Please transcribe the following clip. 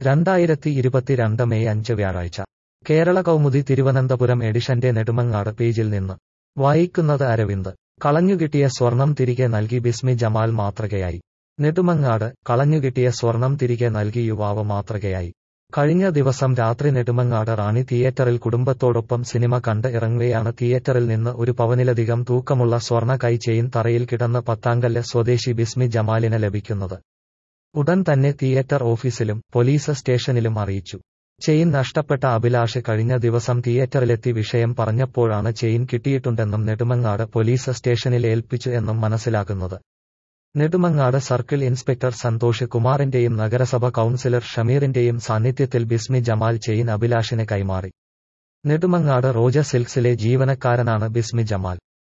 രണ്ടായിരത്തി ഇരുപത്തിരണ്ട് മെയ് അഞ്ച് വ്യാഴാഴ്ച കേരള കൗമുദി തിരുവനന്തപുരം എഡിഷന്റെ നെടുമങ്ങാട് പേജിൽ നിന്ന് വായിക്കുന്നത് അരവിന്ദ് കളഞ്ഞുകിട്ടിയ സ്വർണം തിരികെ നൽകി ബിസ്മി ജമാൽ മാതൃകയായി നെടുമങ്ങാട് കളഞ്ഞുകിട്ടിയ സ്വർണം തിരികെ നൽകി യുവാവ് മാതൃകയായി കഴിഞ്ഞ ദിവസം രാത്രി നെടുമങ്ങാട് റാണി തിയേറ്ററിൽ കുടുംബത്തോടൊപ്പം സിനിമ കണ്ട് ഇറങ്ങുകയാണ് തിയേറ്ററിൽ നിന്ന് ഒരു പവനിലധികം തൂക്കമുള്ള സ്വർണ്ണ കൈ ചെയിൻ തറയിൽ കിടന്ന് പത്താങ്കല്ല് സ്വദേശി ബിസ്മി ജമാലിന് ലഭിക്കുന്നത് ഉടൻ തന്നെ തിയേറ്റർ ഓഫീസിലും പോലീസ് സ്റ്റേഷനിലും അറിയിച്ചു ചെയിൻ നഷ്ടപ്പെട്ട അഭിലാഷ് കഴിഞ്ഞ ദിവസം തിയേറ്ററിലെത്തി വിഷയം പറഞ്ഞപ്പോഴാണ് ചെയിൻ കിട്ടിയിട്ടുണ്ടെന്നും നെടുമങ്ങാട് പോലീസ് സ്റ്റേഷനിൽ ഏൽപ്പിച്ചു എന്നും മനസ്സിലാകുന്നത് നെടുമങ്ങാട് സർക്കിൾ ഇൻസ്പെക്ടർ സന്തോഷ് കുമാറിന്റെയും നഗരസഭ കൌൺസിലർ ഷമീറിന്റെയും സാന്നിധ്യത്തിൽ ബിസ്മി ജമാൽ ചെയിൻ അഭിലാഷിന് കൈമാറി നെടുമങ്ങാട് റോജ സിൽക്സിലെ ജീവനക്കാരനാണ് ബിസ്മി ജമാൽ